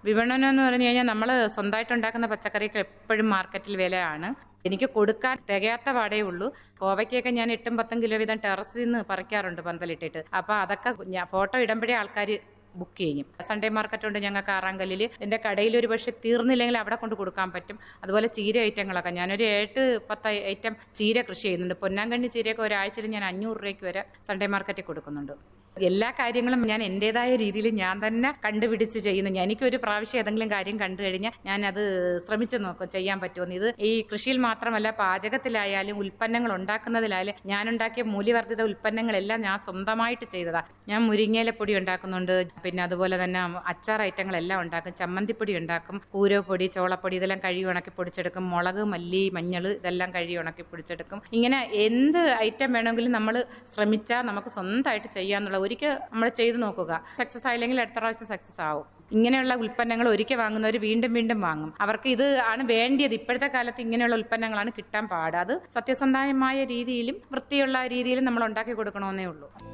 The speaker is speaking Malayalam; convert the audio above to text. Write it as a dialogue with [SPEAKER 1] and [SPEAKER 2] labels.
[SPEAKER 1] വിപണനം എന്ന് പറഞ്ഞു കഴിഞ്ഞാൽ നമ്മൾ സ്വന്തമായിട്ട് ഉണ്ടാക്കുന്ന പച്ചക്കറിക്ക് എപ്പോഴും മാർക്കറ്റിൽ വിലയാണ് എനിക്ക് കൊടുക്കാൻ തികയാത്ത പാടേ ഉള്ളൂ കോവയ്ക്കൊക്കെ ഞാൻ എട്ടും പത്തും കിലോ വീതം ടെറസിൽ നിന്ന് പറിക്കാറുണ്ട് പന്തലിട്ടിട്ട് അപ്പോൾ അതൊക്കെ ഞാൻ ഫോട്ടോ ഇടുമ്പോഴേ ആൾക്കാർ ബുക്ക് ചെയ്യും സൺഡേ മാർക്കറ്റ് ഉണ്ട് ഞങ്ങൾക്ക് ആറാങ്കല്ലിൽ എൻ്റെ കടയിൽ ഒരു പക്ഷേ തീർന്നില്ലെങ്കിൽ അവിടെ കൊണ്ട് കൊടുക്കാൻ പറ്റും അതുപോലെ ചീര ഐറ്റങ്ങളൊക്കെ ഞാനൊരു എട്ട് പത്ത് ഐറ്റം ചീര കൃഷി ചെയ്യുന്നുണ്ട് പൊന്നാങ്കണ്ണി ചീരയൊക്കെ ഒരാഴ്ചയിൽ ഞാൻ അഞ്ഞൂറ് രൂപയ്ക്ക് വരെ സൺഡേ മാർക്കറ്റിൽ കൊടുക്കുന്നുണ്ട് എല്ലാ കാര്യങ്ങളും ഞാൻ എൻ്റെതായ രീതിയിൽ ഞാൻ തന്നെ കണ്ടുപിടിച്ച് ചെയ്യുന്നു ഞാൻ എനിക്കൊരു പ്രാവശ്യം ഏതെങ്കിലും കാര്യം കണ്ടു കഴിഞ്ഞാൽ ഞാൻ അത് ശ്രമിച്ചു നോക്കും ചെയ്യാൻ പറ്റുമെന്ന് ഇത് ഈ കൃഷിയിൽ മാത്രമല്ല പാചകത്തിലായാലും ഉൽപ്പന്നങ്ങൾ ഉണ്ടാക്കുന്നതിലായാലും ഞാൻ ഉണ്ടാക്കിയ മൂല്യവർദ്ധിത ഉൽപ്പന്നങ്ങളെല്ലാം ഞാൻ സ്വന്തമായിട്ട് ചെയ്തതാണ് ഞാൻ മുരിങ്ങയിലപ്പൊടി ഉണ്ടാക്കുന്നുണ്ട് പിന്നെ അതുപോലെ തന്നെ അച്ചാർ ഐറ്റങ്ങളെല്ലാം ഉണ്ടാക്കും ചമ്മന്തിപ്പൊടി ഉണ്ടാക്കും കൂരപ്പൊടി ചോളപ്പൊടി ഇതെല്ലാം കഴുകി ഉണക്കി പൊടിച്ചെടുക്കും മുളക് മല്ലി മഞ്ഞൾ ഇതെല്ലാം കഴുകി ഉണക്കി പൊടിച്ചെടുക്കും ഇങ്ങനെ എന്ത് ഐറ്റം വേണമെങ്കിലും നമ്മൾ ശ്രമിച്ചാൽ നമുക്ക് സ്വന്തമായിട്ട് ചെയ്യാന്നുള്ള ഒരിക്കൽ നമ്മൾ ചെയ്ത് നോക്കുക സക്സസ് ആയില്ലെങ്കിൽ അടുത്ത പ്രാവശ്യം സക്സസ് ആവും ഇങ്ങനെയുള്ള ഉൽപ്പന്നങ്ങൾ ഒരിക്കൽ വാങ്ങുന്നവർ വീണ്ടും വീണ്ടും വാങ്ങും അവർക്ക് ഇത് ആണ് വേണ്ടിയത് ഇപ്പോഴത്തെ കാലത്ത് ഇങ്ങനെയുള്ള ഉൽപ്പന്നങ്ങളാണ് കിട്ടാൻ പാട് അത് സത്യസന്ധമായ രീതിയിലും വൃത്തിയുള്ള രീതിയിലും നമ്മൾ ഉണ്ടാക്കി കൊടുക്കണമെന്നേ ഉള്ളൂ